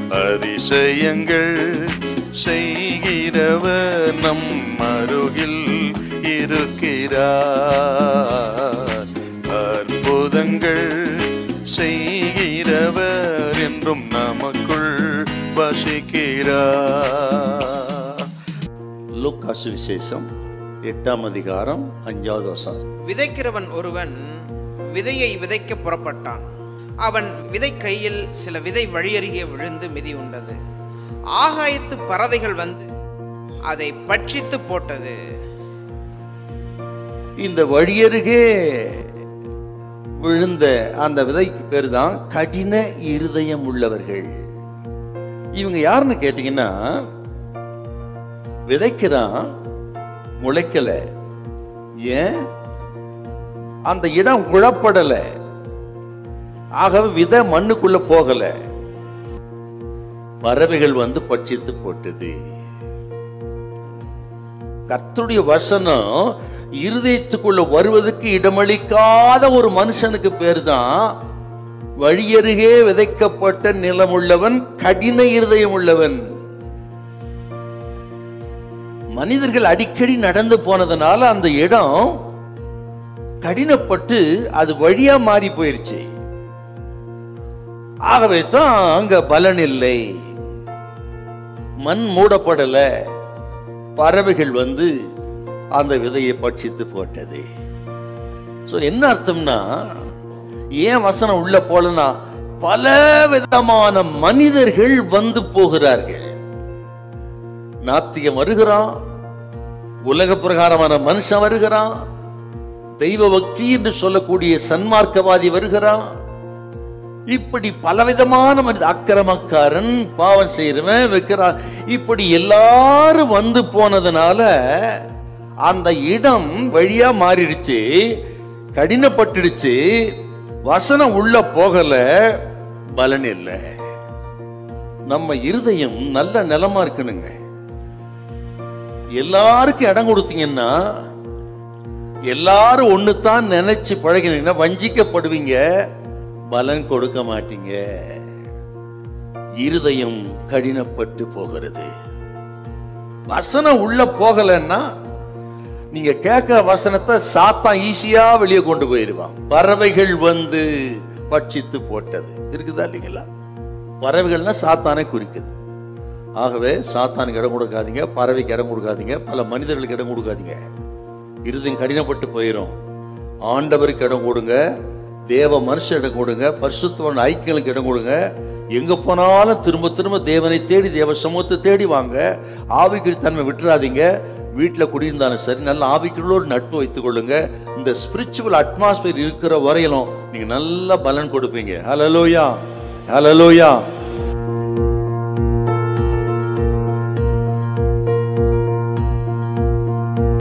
அதிசயங்கள் செய்கிறவர் நம் அருகில் இருக்கிறார் அற்புதங்கள் செய்கிறவர் என்றும் நமக்குள் வசிக்கிறார் லூக்காசு விசேஷம் எட்டாம் அதிகாரம் அஞ்சாவது வசனம் விதைக்கிறவன் ஒருவன் விதையை விதைக்க புறப்பட்டான் அவன் விதை கையில் சில விதை வழியருகே விழுந்து மிதி உண்டது ஆகாயத்து பறவைகள் வந்து அதை பட்சித்து போட்டது இந்த வழியருகே விழுந்த அந்த விதைக்கு பேர் தான் கடின இருதயம் உள்ளவர்கள் இவங்க யாருன்னு கேட்டீங்கன்னா விதைக்கிறான் முளைக்கல ஏன் அந்த இடம் குழப்படல ஆகவே விதை மண்ணுக்குள்ள போகல பறவைகள் வந்து பட்சித்து போட்டது கர்த்தருடைய வசனம் இருதயத்துக்குள்ள வருவதற்கு இடமளிக்காத ஒரு மனுஷனுக்கு பேர் தான் வழியருகே விதைக்கப்பட்ட நிலமுள்ளவன் கடின இருதயம் உள்ளவன் மனிதர்கள் அடிக்கடி நடந்து போனதுனால அந்த இடம் கடினப்பட்டு அது வழியா மாறி போயிருச்சு ஆகவே தான் அங்க பலன் இல்லை மண் மூடப்படல பறவைகள் வந்து அந்த விதையை பட்சித்து போட்டது ஸோ என்ன அர்த்தம்னா ஏன் வசனம் உள்ள போலனா பல விதமான மனிதர்கள் வந்து போகிறார்கள் நாத்தியம் வருகிறான் உலக பிரகாரமான மனுஷன் வருகிறான் தெய்வ பக்தி என்று சொல்லக்கூடிய சன்மார்க்கவாதி வருகிறான் இப்படி பலவிதமான மனித அக்கிரமக்காரன் பாவம் செய்யறவன் வைக்கிறான் இப்படி எல்லாரும் வந்து போனதுனால அந்த இடம் வழியா மாறிடுச்சு கடினப்பட்டுடுச்சு வசனம் உள்ள போகல பலன் இல்லை நம்ம இருதயம் நல்ல நிலமா இருக்கணுங்க எல்லாருக்கும் இடம் கொடுத்தீங்கன்னா எல்லாரும் ஒண்ணுதான் நினைச்சு பழகினீங்கன்னா வஞ்சிக்கப்படுவீங்க பலன் கொடுக்க மாட்டீங்க இருதயம் கடினப்பட்டு போகிறது வசனம் உள்ள போகலன்னா நீங்க கேட்கிற வசனத்தை சாத்தா ஈஸியா வெளியே கொண்டு போயிருவான் பறவைகள் வந்து பட்சித்து போட்டது இருக்குதா இல்லைங்களா பறவைகள்னா சாத்தானே குறிக்குது ஆகவே சாத்தானுக்கு இடம் கொடுக்காதீங்க பறவைக்கு இடம் கொடுக்காதீங்க பல மனிதர்களுக்கு இடம் கொடுக்காதீங்க இருதயம் கடினப்பட்டு போயிடும் ஆண்டவருக்கு இடம் கொடுங்க தேவ மனுஷன் இடம் கொடுங்க பரிசுத்தவன் ஐக்கியங்களுக்கு இடம் கொடுங்க எங்க போனாலும் திரும்ப திரும்ப தேவனை தேடி தேவ சமூகத்தை தேடி வாங்க ஆவிக்குறி தன்மை விட்டுறாதீங்க வீட்டில் குடியிருந்தாலும் சரி நல்ல ஆவிக்குள்ளோடு நட்பு வைத்துக் கொள்ளுங்க இந்த ஸ்பிரிச்சுவல் அட்மாஸ்பியர் இருக்கிற வரையிலும் நீங்க நல்ல பலன் கொடுப்பீங்க ஹலலோயா ஹலலோயா